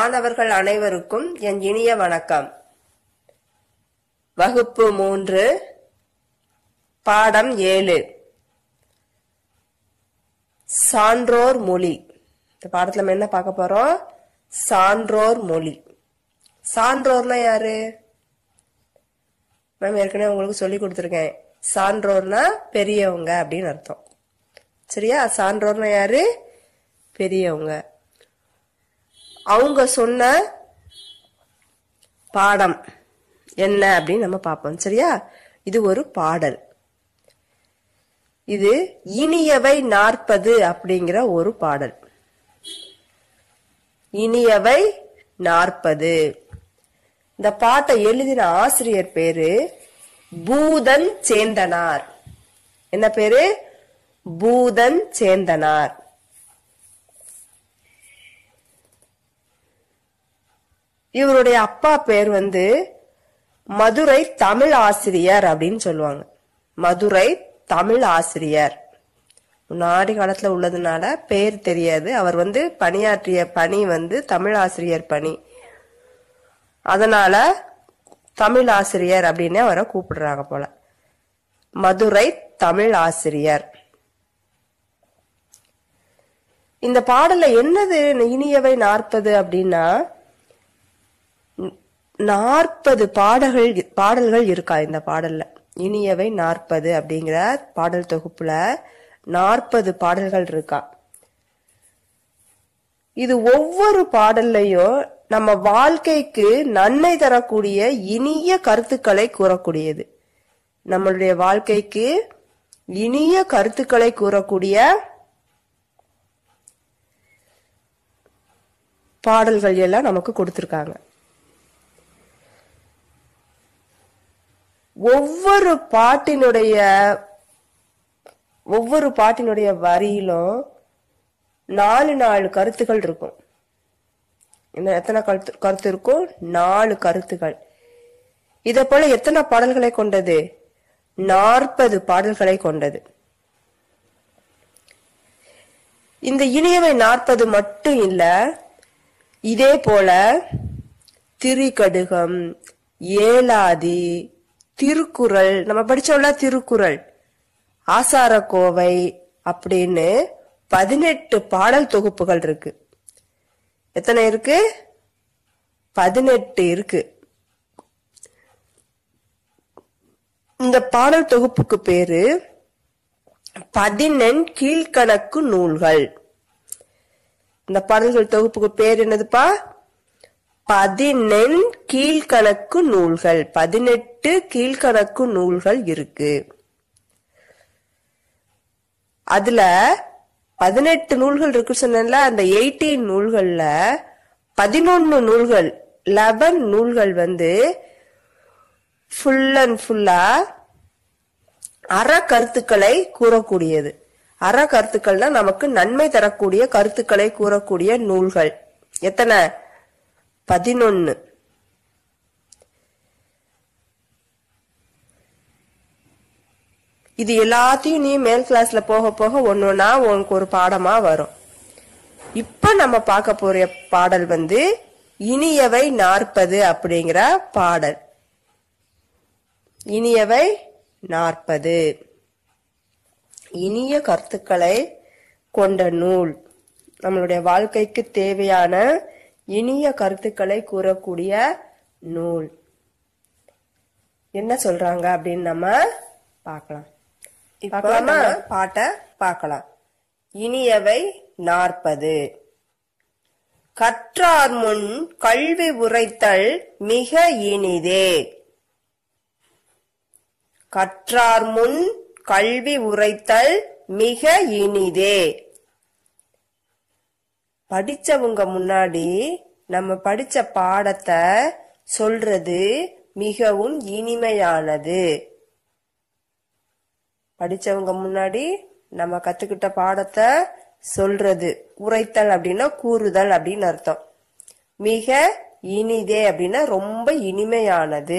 மாணவர்கள் அனைவருக்கும் என் இனிய வணக்கம் வகுப்பு மூன்று பாடம் ஏழு சான்றோர் மொழி இந்த பாடத்துல நம்ம என்ன பார்க்க போறோம் சான்றோர் மொழி சான்றோர்னா யாரு மேம் ஏற்கனவே உங்களுக்கு சொல்லி கொடுத்துருக்கேன் சான்றோர்னா பெரியவங்க அப்படின்னு அர்த்தம் சரியா சான்றோர்னா யாரு பெரியவங்க அவங்க சொன்ன பாடம் என்ன அப்படின்னு நம்ம பார்ப்போம் சரியா இது ஒரு பாடல் இது இனியவை நாற்பது அப்படிங்கிற ஒரு பாடல் இனியவை நாற்பது இந்த பாட்டை எழுதின ஆசிரியர் பேரு பூதன் சேந்தனார் என்ன பேரு பூதன் சேந்தனார் இவருடைய அப்பா பேர் வந்து மதுரை தமிழ் ஆசிரியர் அப்படின்னு சொல்லுவாங்க மதுரை தமிழ் ஆசிரியர் முன்னாடி காலத்துல உள்ளதுனால பேர் தெரியாது அவர் வந்து பணியாற்றிய பணி வந்து தமிழ் ஆசிரியர் பணி அதனால தமிழ் ஆசிரியர் அப்படின்னு அவரை கூப்பிடுறாங்க போல மதுரை தமிழ் ஆசிரியர் இந்த பாடல்ல என்னது இனியவை நாற்பது அப்படின்னா நாற்பது பாடல்கள் பாடல்கள் இருக்கா இந்த பாடல்ல இனியவை நாற்பது அப்படிங்கிற பாடல் தொகுப்புல நாற்பது பாடல்கள் இருக்கா இது ஒவ்வொரு பாடல்லையும் நம்ம வாழ்க்கைக்கு நன்மை தரக்கூடிய இனிய கருத்துக்களை கூறக்கூடியது நம்மளுடைய வாழ்க்கைக்கு இனிய கருத்துக்களை கூறக்கூடிய பாடல்கள் எல்லாம் நமக்கு கொடுத்திருக்காங்க ஒவ்வொரு பாட்டினுடைய ஒவ்வொரு பாட்டினுடைய வரியிலும் நாலு நாலு கருத்துக்கள் இருக்கும் என்ன எத்தனை கருத்து கருத்து இருக்கும் நாலு கருத்துக்கள் இத போல எத்தனை பாடல்களை கொண்டது நாற்பது பாடல்களை கொண்டது இந்த இனியவை நாற்பது மட்டும் இல்ல இதே போல திரிகடுகம் ஏலாதி திருக்குறள் நம்ம படிச்சோம்ல திருக்குறள் ஆசாரக்கோவை அப்படின்னு பதினெட்டு பாடல் தொகுப்புகள் இருக்கு எத்தனை இருக்கு பதினெட்டு இருக்கு இந்த பாடல் தொகுப்புக்கு பேரு பதினெண் கீழ்கணக்கு நூல்கள் இந்த பாடல்கள் தொகுப்புக்கு பேர் என்னதுப்பா பதினெண் கீழ்கணக்கு நூல்கள் பதினெட்டு கீழ்கணக்கு நூல்கள் இருக்கு அதுல பதினெட்டு நூல்கள் இருக்கு சொன்னேன்ல அந்த எயிட்டீன் நூல்கள்ல பதினொன்னு நூல்கள் லெவன் நூல்கள் வந்து ஃபுல் அண்ட் ஃபுல்லா அற கருத்துக்களை கூறக்கூடியது அற கருத்துக்கள்னா நமக்கு நன்மை தரக்கூடிய கருத்துக்களை கூறக்கூடிய நூல்கள் எத்தனை பதினொன்னு இது எல்லாத்தையும் நீ மேல் கிளாஸ்ல போக போக ஒன்னொன்னா உனக்கு ஒரு பாடமா வரும் இப்ப நம்ம பார்க்க போற பாடல் வந்து இனியவை நாற்பது அப்படிங்கிற பாடல் இனியவை நாற்பது இனிய கருத்துக்களை கொண்ட நூல் நம்மளுடைய வாழ்க்கைக்கு தேவையான இனிய கருத்துக்களை கூறக்கூடிய நூல் என்ன சொல்றாங்க அப்படின்னு நம்ம பார்க்கலாம் பார்க்கலாமா பாட்டை பார்க்கலாம் இனியவை நாற்பது கற்றார் முன் கல்வி உரைத்தல் மிக இனிதே கற்றார் முன் கல்வி உரைத்தல் மிக இனிதே படிச்சவங்க முன்னாடி நம்ம படிச்ச பாடத்தை சொல்றது மிகவும் இனிமையானது படிச்சவங்க முன்னாடி நம்ம கத்துக்கிட்ட பாடத்தை சொல்றது உரைத்தல் அப்படின்னா கூறுதல் அப்படின்னு அர்த்தம் மிக இனிதே அப்படின்னா ரொம்ப இனிமையானது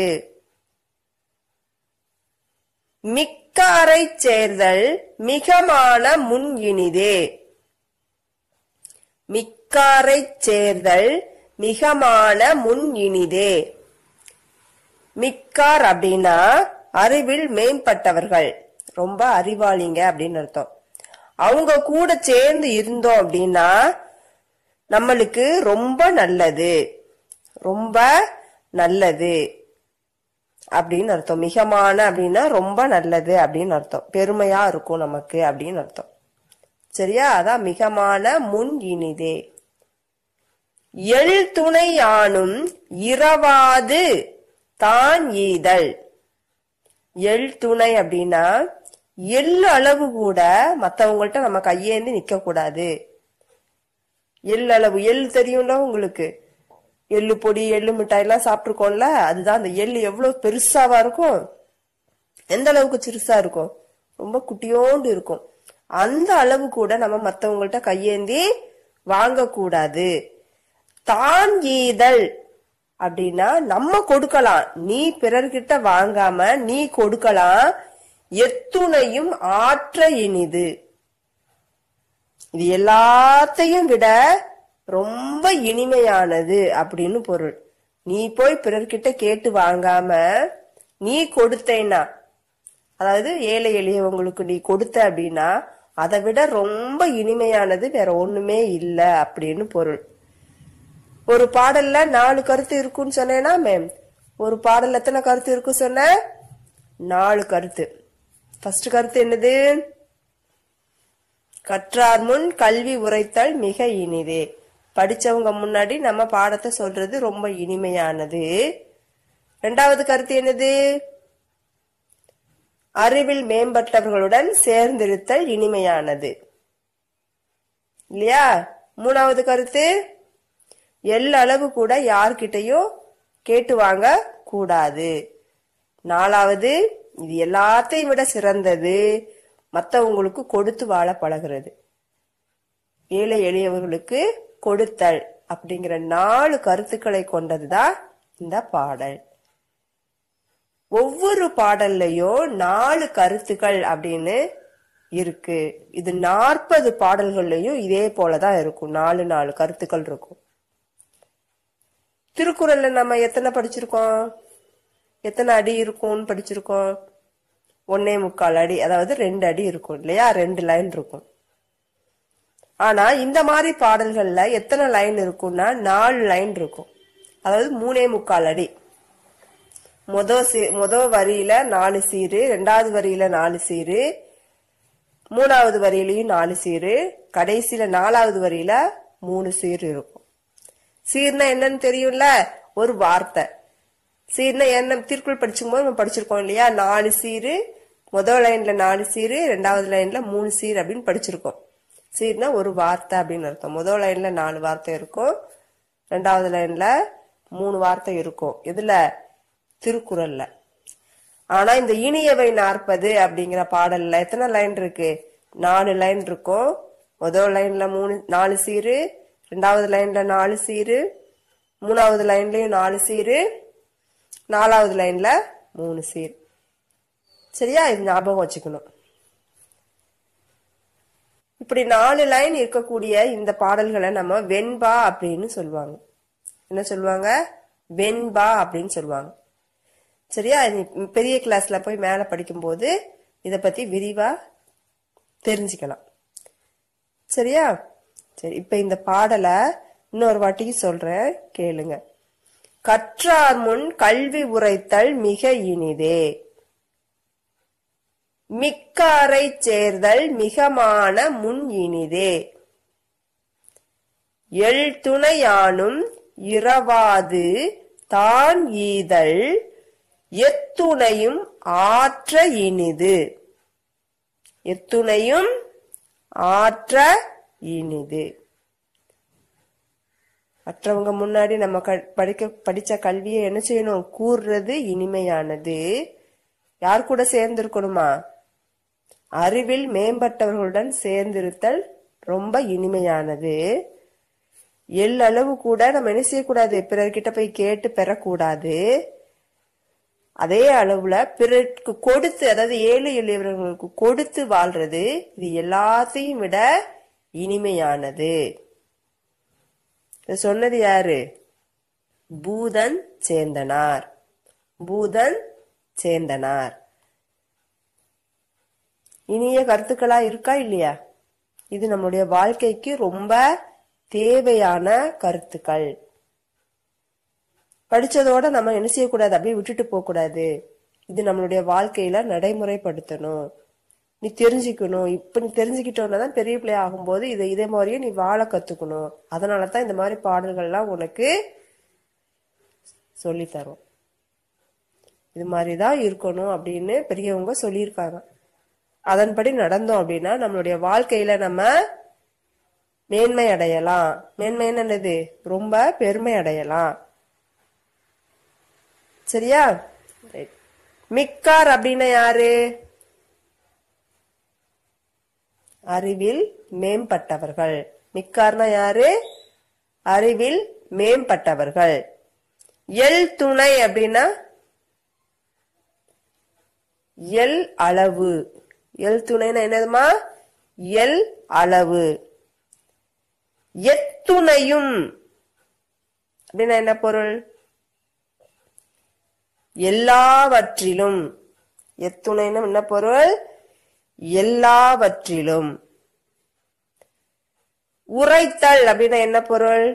மிக்காரைச் சேர்தல் மிகமான முன் இனிதே மிக்காரைச் சேர்தல் மிகமான முன் இனிதே மிக்கார் அப்படின்னா அறிவில் மேம்பட்டவர்கள் ரொம்ப அறிவாளிங்க அப்படின்னு அர்த்தம் அவங்க கூட சேர்ந்து இருந்தோம் அப்படின்னா நம்மளுக்கு ரொம்ப நல்லது ரொம்ப நல்லது அப்படின்னு அர்த்தம் மிகமான அப்படின்னா ரொம்ப நல்லது அப்படின்னு அர்த்தம் பெருமையா இருக்கும் நமக்கு அப்படின்னு அர்த்தம் சரியா அதான் மிகமான முன் இனிதே எள் துணை யானும் இரவாது தான் ஈதல் எள் துணை அப்படின்னா எள்ளு அளவு கூட மத்தவங்கள்ட்ட நம்ம கையேந்தி நிக்க கூடாது எள் அளவு எள் தெரியும்ல உங்களுக்கு எள்ளு பொடி எள்ளு மிட்டாய் எல்லாம் சாப்பிட்டுருக்கோம்ல அதுதான் அந்த எள்ளு எவ்வளவு பெருசாவா இருக்கும் எந்த அளவுக்கு சிறுசா இருக்கும் ரொம்ப குட்டியோண்டு இருக்கும் அந்த அளவு கூட நம்ம மத்தவங்கள்ட்ட கையேந்தி வாங்கக்கூடாது தான் ஈதல் அப்படின்னா நம்ம கொடுக்கலாம் நீ பிறர்கிட்ட வாங்காம நீ கொடுக்கலாம் எத்துணையும் ஆற்ற இனிது இது எல்லாத்தையும் விட ரொம்ப இனிமையானது அப்படின்னு பொருள் நீ போய் பிறர்கிட்ட கேட்டு வாங்காம நீ கொடுத்தேன்னா அதாவது ஏழை எளியவங்களுக்கு நீ கொடுத்த அப்படின்னா அதை விட ரொம்ப இனிமையானது வேற ஒண்ணுமே இல்ல அப்படின்னு பொருள் ஒரு பாடல்ல நாலு கருத்து இருக்குன்னு சொன்னேனா மேம் ஒரு பாடல்ல எத்தனை கருத்து இருக்கு சொன்ன நாலு கருத்து ஃபர்ஸ்ட் கருத்து என்னது கற்றார் முன் கல்வி உரைத்தல் மிக இனிதே படிச்சவங்க முன்னாடி நம்ம பாடத்தை சொல்றது ரொம்ப இனிமையானது ரெண்டாவது கருத்து என்னது அறிவில் மேம்பட்டவர்களுடன் சேர்ந்திருத்தல் இனிமையானது இல்லையா மூணாவது கருத்து எல் அளவு கூட யார்கிட்டயும் கேட்டு வாங்க கூடாது நாலாவது இது எல்லாத்தையும் விட சிறந்தது மத்தவங்களுக்கு கொடுத்து வாழ பழகிறது ஏழை எளியவர்களுக்கு கொடுத்தல் அப்படிங்கிற நாலு கருத்துக்களை கொண்டதுதான் இந்த பாடல் ஒவ்வொரு பாடல்லையும் நாலு கருத்துக்கள் அப்படின்னு இருக்கு இது நாற்பது பாடல்கள்லயும் இதே போலதான் இருக்கும் நாலு நாலு கருத்துக்கள் இருக்கும் திருக்குறள்ல நம்ம எத்தனை படிச்சிருக்கோம் எத்தனை அடி இருக்கும்னு படிச்சிருக்கோம் ஒன்னே முக்கால் அடி அதாவது ரெண்டு அடி இருக்கும் இல்லையா ரெண்டு லைன் இருக்கும் ஆனா இந்த மாதிரி பாடல்கள்ல எத்தனை லைன் இருக்கும்னா நாலு லைன் இருக்கும் அதாவது மூணே முக்கால் அடி முத சீ- முத வரியில நாலு சீரு ரெண்டாவது வரியில நாலு சீரு மூணாவது வரியிலயும் நாலு சீரு கடைசியில நாலாவது வரியில மூணு சீர் இருக்கும் சீர்னா என்னன்னு தெரியும்ல ஒரு வார்த்தை சீர்னா என்ன திருக்குறள் படிச்சுக்கும் போது நம்ம படிச்சிருக்கோம் இல்லையா நாலு சீரு முதல் லைன்ல நாலு சீரு ரெண்டாவது லைன்ல மூணு சீர் அப்படின்னு படிச்சிருக்கோம் சீர்னா ஒரு வார்த்தை அப்படின்னு அர்த்தம் முதல் லைன்ல நாலு வார்த்தை இருக்கும் ரெண்டாவது லைன்ல மூணு வார்த்தை இருக்கும் இதுல திருக்குறள்ல ஆனா இந்த இனியவை நாற்பது அப்படிங்கிற பாடல்ல எத்தனை லைன் இருக்கு நாலு லைன் இருக்கும் முதல் லைன்ல மூணு நாலு சீரு ரெண்டாவது லைன்ல நாலு சீரு மூணாவது லைன்லயும் நாலு சீரு நாலாவது லைன்ல மூணு சீர் சரியா இது ஞாபகம் வச்சுக்கணும் இப்படி நாலு லைன் இருக்கக்கூடிய இந்த பாடல்களை நம்ம வெண்பா அப்படின்னு சொல்லுவாங்க என்ன சொல்லுவாங்க வெண்பா அப்படின்னு சொல்லுவாங்க சரியா நீ பெரிய கிளாஸ்ல போய் மேல படிக்கும்போது இத பத்தி விரிவா தெரிஞ்சுக்கலாம் சரியா சரி இப்ப இந்த பாடலை இன்னொரு வாட்டி சொல்றேன் கேளுங்க கற்றார் முன் கல்வி உரைத்தல் மிக இனிதே மிக்காரைச் சேர்தல் மிகமான முன் இனிதே எள் துணையானும் இரவாது தான் ஈதல் எத்துணையும் ஆற்ற இனிது எத்துணையும் ஆற்ற இனிது மற்றவங்க முன்னாடி நம்ம க- படிக்க படிச்ச கல்வியை என்ன செய்யணும் கூறுறது இனிமையானது யார் கூட சேர்ந்திருக்கணுமா அறிவில் மேம்பட்டவர்களுடன் சேர்ந்திருத்தல் ரொம்ப இனிமையானது எல்லளவு கூட நம்ம என்ன செய்யக்கூடாது பிறர்கிட்ட போய் கேட்டு பெறக்கூடாது அதே அளவுல பிறருக்கு கொடுத்து அதாவது ஏழை எளியவர்களுக்கு கொடுத்து வாழ்றது இது எல்லாத்தையும் விட இனிமையானது இது சொன்னது யாரு பூதன் சேர்ந்தனார் பூதன் சேர்ந்தனார் இனிய கருத்துக்களா இருக்கா இல்லையா இது நம்மளுடைய வாழ்க்கைக்கு ரொம்ப தேவையான கருத்துக்கள் படிச்சதோட நம்ம என்ன செய்யக்கூடாது அப்படியே விட்டுட்டு போக கூடாது இது நம்மளுடைய வாழ்க்கையில நடைமுறைப்படுத்தணும் நீ தெரிஞ்சுக்கணும் இப்ப நீ தெரிஞ்சுக்கிட்டோன்னா தான் பெரிய பிள்ளை ஆகும்போது இதை இதே மாதிரியே நீ வாழ கத்துக்கணும் அதனால தான் இந்த மாதிரி பாடல்கள்லாம் உனக்கு சொல்லி தரும் இது மாதிரி தான் இருக்கணும் அப்படின்னு பெரியவங்க சொல்லியிருக்காங்க அதன்படி நடந்தோம் அப்படின்னா நம்மளுடைய வாழ்க்கையில நம்ம மேன்மை அடையலாம் மேன்மை என்னது ரொம்ப பெருமை அடையலாம் சரியா Right. மிக்கார் அப்படின்னா யாரு அறிவில் மேம்பட்டவர்கள் மிக்கார்னா யாரு அறிவில் மேம்பட்டவர்கள் எல் துணை அப்படின்னா எல் அளவு எல் துணைனா என்னதுமா எல் அளவு எத்துணையும் அப்படின்னா என்ன பொருள் எல்லாவற்றிலும் எத்துணைனா என்ன பொருள் எல்லாவற்றிலும் உரைத்தல் அப்படின்னா என்ன பொருள்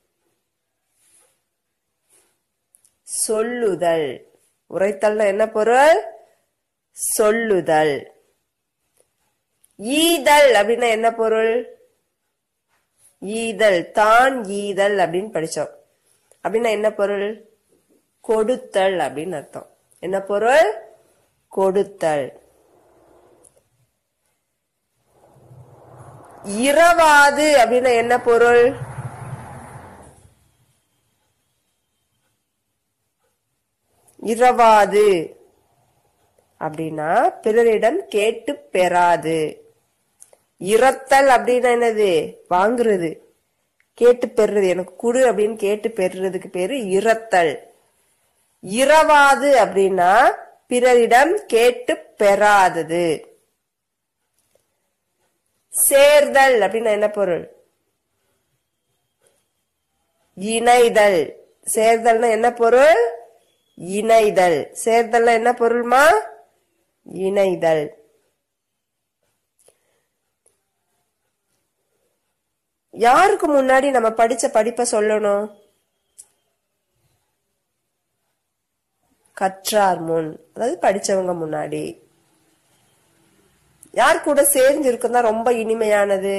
சொல்லுதல் உரைத்தல்னா என்ன பொருள் சொல்லுதல் ஈதல் அப்படின்னா என்ன பொருள் ஈதல் தான் ஈதல் அப்படின்னு படிச்சோம் அப்படின்னா என்ன பொருள் கொடுத்தல் அப்படின்னு அர்த்தம் என்ன பொருள் கொடுத்தல் இரவாது அப்படின்னா என்ன பொருள் இரவாது அப்படின்னா பிறரிடம் கேட்டு பெறாது இரத்தல் அப்படின்னா என்னது வாங்குறது கேட்டு பெறுறது எனக்கு குடு அப்படின்னு கேட்டு பெறுறதுக்கு பேரு இரத்தல் இரவாது அப்படின்னா பிறரிடம் கேட்டு பெறாதது சேர்தல் அப்படின்னா என்ன பொருள் இணைதல் சேர்தல்னா என்ன பொருள் இணைதல் சேர்தல்னா என்ன பொருள்மா இணைதல் யாருக்கு முன்னாடி நம்ம படிச்ச படிப்பை சொல்லணும் கற்றார் முன் அதாவது படிச்சவங்க முன்னாடி யார் கூட சேர்ந்து இருக்குன்னா ரொம்ப இனிமையானது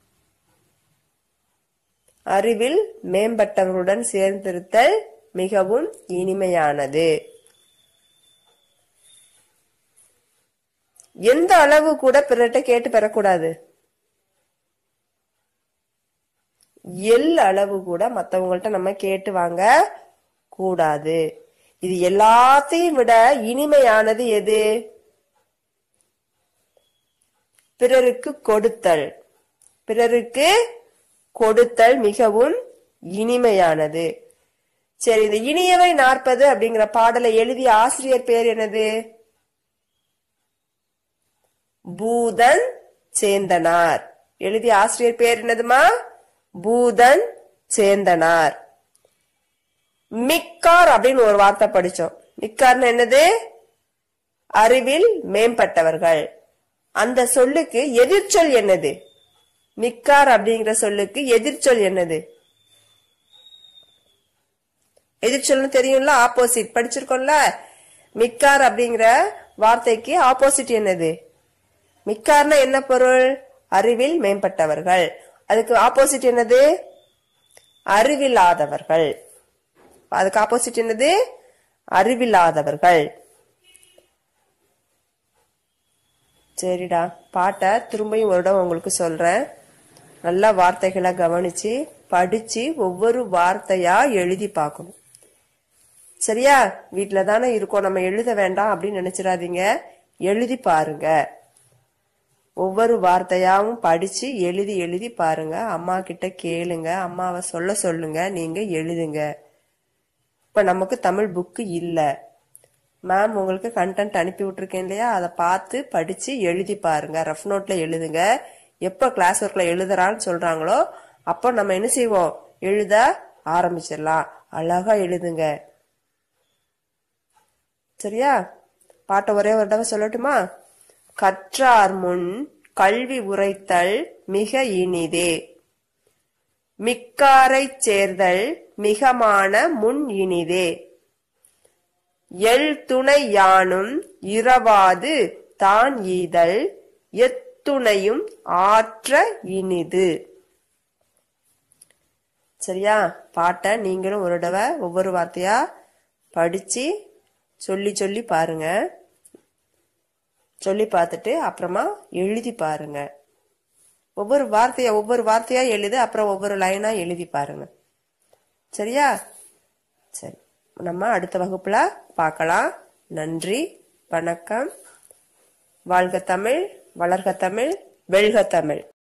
அறிவில் மேம்பட்டவர்களுடன் சேர்ந்திருத்தல் மிகவும் இனிமையானது எந்த அளவு கூட பிறர்கிட்ட கேட்டு பெறக்கூடாது எல் அளவு கூட மத்தவங்கள்ட்ட நம்ம கேட்டு வாங்க கூடாது இது எல்லாத்தையும் விட இனிமையானது எது பிறருக்கு கொடுத்தல் பிறருக்கு கொடுத்தல் மிகவும் இனிமையானது சரி இந்த இனியவை நாற்பது அப்படிங்கிற பாடலை எழுதிய ஆசிரியர் பேர் என்னது பூதன் சேந்தனார் எழுதிய ஆசிரியர் பேர் என்னதுமா பூதன் சேந்தனார் மிக்கார் அப்படின்னு ஒரு வார்த்தை படிச்சோம் மிக்கார்னு என்னது அறிவில் மேம்பட்டவர்கள் அந்த சொல்லுக்கு எதிர்ச்சொல் என்னது மிக்கார் அப்படிங்கிற சொல்லுக்கு எதிர்ச்சொல் என்னது எதிர்ச்சொல்னு தெரியும்ல ஆப்போசிட் படிச்சிருக்கோம்ல மிக்கார் அப்படிங்கிற வார்த்தைக்கு ஆப்போசிட் என்னது மிக்கார்னா என்ன பொருள் அறிவில் மேம்பட்டவர்கள் அதுக்கு ஆப்போசிட் என்னது அறிவில்லாதவர்கள் அதுக்கு ஆப்போசிட் என்னது அறிவில்லாதவர்கள் சரிடா பாட்டை திரும்பியும் ஒரு இடம் உங்களுக்கு சொல்றேன் நல்ல வார்த்தைகளை கவனிச்சு படிச்சு ஒவ்வொரு வார்த்தையா எழுதி பார்க்கணும் சரியா வீட்ல தானே இருக்கோம் நம்ம எழுத வேண்டாம் அப்படின்னு நினைச்சிடாதீங்க எழுதி பாருங்க ஒவ்வொரு வார்த்தையாவும் படிச்சு எழுதி எழுதி பாருங்க அம்மா கிட்ட கேளுங்க அம்மாவை சொல்ல சொல்லுங்க நீங்க எழுதுங்க இப்ப நமக்கு தமிழ் புக்கு இல்ல மேம் உங்களுக்கு கண்டென்ட் அனுப்பி விட்டுருக்கேன் இல்லையா அதை பார்த்து படிச்சு எழுதி பாருங்க ரஃப் நோட்ல எழுதுங்க எப்ப கிளாஸ் ஒர்க்ல எழுதுறான்னு சொல்றாங்களோ அப்போ நம்ம என்ன செய்வோம் எழுத ஆரம்பிச்சிடலாம் அழகா எழுதுங்க சரியா பாட்டை ஒரே ஒரு தடவை சொல்லட்டுமா கற்றார் முன் கல்வி உரைத்தல் மிக இனிதே மிக்காரைச் சேர்தல் மிகமான முன் இனிதே எல் துணை யானும் இரவாது தான் ஈதல் எத்துணையும் ஆற்ற இனிது சரியா பாட்டை நீங்களும் ஒரு தடவை ஒவ்வொரு வார்த்தையா படிச்சு சொல்லி சொல்லி பாருங்க சொல்லி பார்த்துட்டு அப்புறமா எழுதி பாருங்க ஒவ்வொரு வார்த்தையா ஒவ்வொரு வார்த்தையா எழுது அப்புறம் ஒவ்வொரு லைனா எழுதி பாருங்க சரியா சரி நம்ம அடுத்த வகுப்புல பார்க்கலாம் நன்றி வணக்கம் வாழ்க தமிழ் வளர்க தமிழ் வெல்க தமிழ்